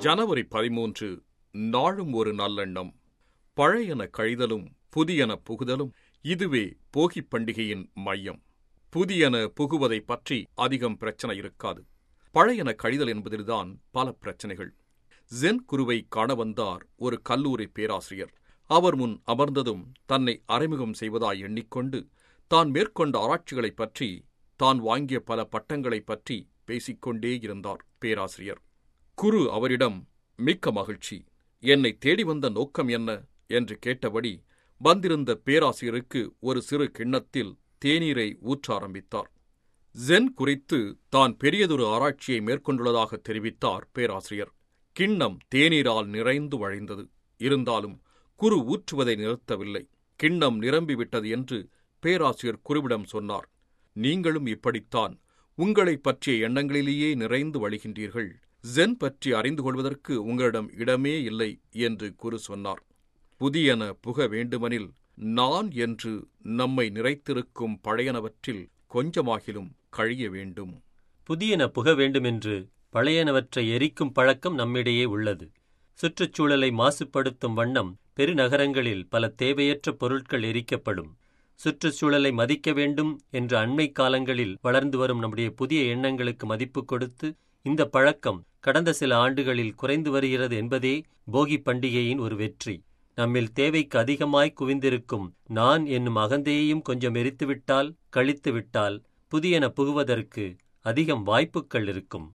ஜனவரி பதிமூன்று நாளும் ஒரு நல்லெண்ணம் பழையன கழிதலும் புதியன புகுதலும் இதுவே போகிப் பண்டிகையின் மையம் புதியன புகுவதைப் பற்றி அதிகம் பிரச்சனை இருக்காது பழையன கழிதல் என்பதில்தான் பல பிரச்சனைகள் ஜென் குருவை காண வந்தார் ஒரு கல்லூரி பேராசிரியர் அவர் முன் அமர்ந்ததும் தன்னை அறிமுகம் செய்வதாய் எண்ணிக்கொண்டு தான் மேற்கொண்ட ஆராய்ச்சிகளைப் பற்றி தான் வாங்கிய பல பட்டங்களைப் பற்றி பேசிக்கொண்டே இருந்தார் பேராசிரியர் குரு அவரிடம் மிக்க மகிழ்ச்சி என்னை தேடி வந்த நோக்கம் என்ன என்று கேட்டபடி வந்திருந்த பேராசிரியருக்கு ஒரு சிறு கிண்ணத்தில் தேநீரை ஊற்ற ஆரம்பித்தார் ஜென் குறித்து தான் பெரியதொரு ஆராய்ச்சியை மேற்கொண்டுள்ளதாக தெரிவித்தார் பேராசிரியர் கிண்ணம் தேநீரால் நிறைந்து வழிந்தது இருந்தாலும் குரு ஊற்றுவதை நிறுத்தவில்லை கிண்ணம் நிரம்பிவிட்டது என்று பேராசிரியர் குருவிடம் சொன்னார் நீங்களும் இப்படித்தான் உங்களைப் பற்றிய எண்ணங்களிலேயே நிறைந்து வழிகின்றீர்கள் ஜென் பற்றி அறிந்து கொள்வதற்கு உங்களிடம் இடமே இல்லை என்று குரு சொன்னார் புதியன புக வேண்டுமெனில் நான் என்று நம்மை நிறைத்திருக்கும் பழையனவற்றில் கொஞ்சமாகிலும் கழிய வேண்டும் புதியன புக வேண்டுமென்று பழையனவற்றை எரிக்கும் பழக்கம் நம்மிடையே உள்ளது சுற்றுச்சூழலை மாசுபடுத்தும் வண்ணம் பெருநகரங்களில் பல தேவையற்ற பொருட்கள் எரிக்கப்படும் சுற்றுச்சூழலை மதிக்க வேண்டும் என்ற அண்மை காலங்களில் வளர்ந்து வரும் நம்முடைய புதிய எண்ணங்களுக்கு மதிப்பு கொடுத்து இந்த பழக்கம் கடந்த சில ஆண்டுகளில் குறைந்து வருகிறது என்பதே போகி பண்டிகையின் ஒரு வெற்றி நம்மில் தேவைக்கு அதிகமாய் குவிந்திருக்கும் நான் என்னும் அகந்தையையும் கொஞ்சம் எரித்துவிட்டால் கழித்துவிட்டால் புதியன புகுவதற்கு அதிகம் வாய்ப்புகள் இருக்கும்